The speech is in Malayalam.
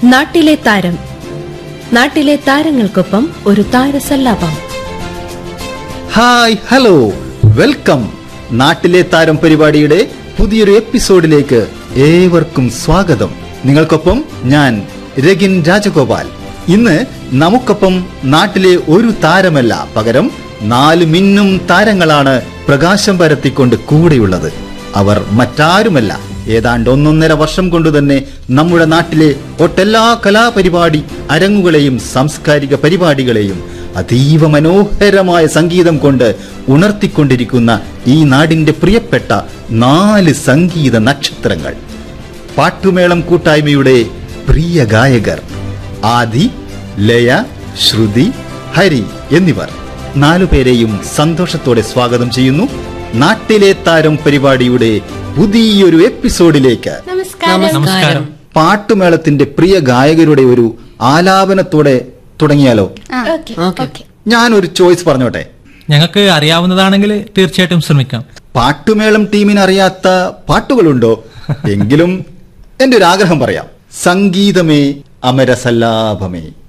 നാട്ടിലെ താരം നാട്ടിലെ താരങ്ങൾക്കൊപ്പം ഒരു താരസല്ലാപം ഹായ് ഹലോ വെൽക്കം നാട്ടിലെ താരം പരിപാടിയുടെ പുതിയൊരു എപ്പിസോഡിലേക്ക് ഏവർക്കും സ്വാഗതം നിങ്ങൾക്കൊപ്പം ഞാൻ രഗിൻ രാജഗോപാൽ ഇന്ന് നമുക്കൊപ്പം നാട്ടിലെ ഒരു താരമല്ല പകരം നാല് മിന്നും താരങ്ങളാണ് പ്രകാശം പരത്തിക്കൊണ്ട് കൂടെയുള്ളത് അവർ മറ്റാരുമല്ല ഏതാണ്ട് ഒന്നൊന്നര വർഷം കൊണ്ട് തന്നെ നമ്മുടെ നാട്ടിലെ ഒട്ടെല്ലാ കലാപരിപാടി അരങ്ങുകളെയും സാംസ്കാരിക പരിപാടികളെയും അതീവ മനോഹരമായ സംഗീതം കൊണ്ട് ഉണർത്തിക്കൊണ്ടിരിക്കുന്ന ഈ നാടിന്റെ പ്രിയപ്പെട്ട നാല് സംഗീത നക്ഷത്രങ്ങൾ പാട്ടുമേളം കൂട്ടായ്മയുടെ പ്രിയ ഗായകർ ആദി ലയ ശ്രുതി ഹരി എന്നിവർ നാലുപേരെയും സന്തോഷത്തോടെ സ്വാഗതം ചെയ്യുന്നു നാട്ടിലെ താരം പരിപാടിയുടെ പുതിയൊരു എപ്പിസോഡിലേക്ക് നമസ്കാരം പാട്ടുമേളത്തിന്റെ പ്രിയ ഗായകരുടെ ഒരു ആലാപനത്തോടെ തുടങ്ങിയാലോ ഞാൻ ഒരു ചോയ്സ് പറഞ്ഞോട്ടെ ഞങ്ങൾക്ക് അറിയാവുന്നതാണെങ്കിൽ തീർച്ചയായിട്ടും ശ്രമിക്കാം പാട്ടുമേളം ടീമിന് അറിയാത്ത പാട്ടുകളുണ്ടോ എങ്കിലും എന്റെ ഒരു ആഗ്രഹം പറയാം സംഗീതമേ അമരസല്ലാഭമേ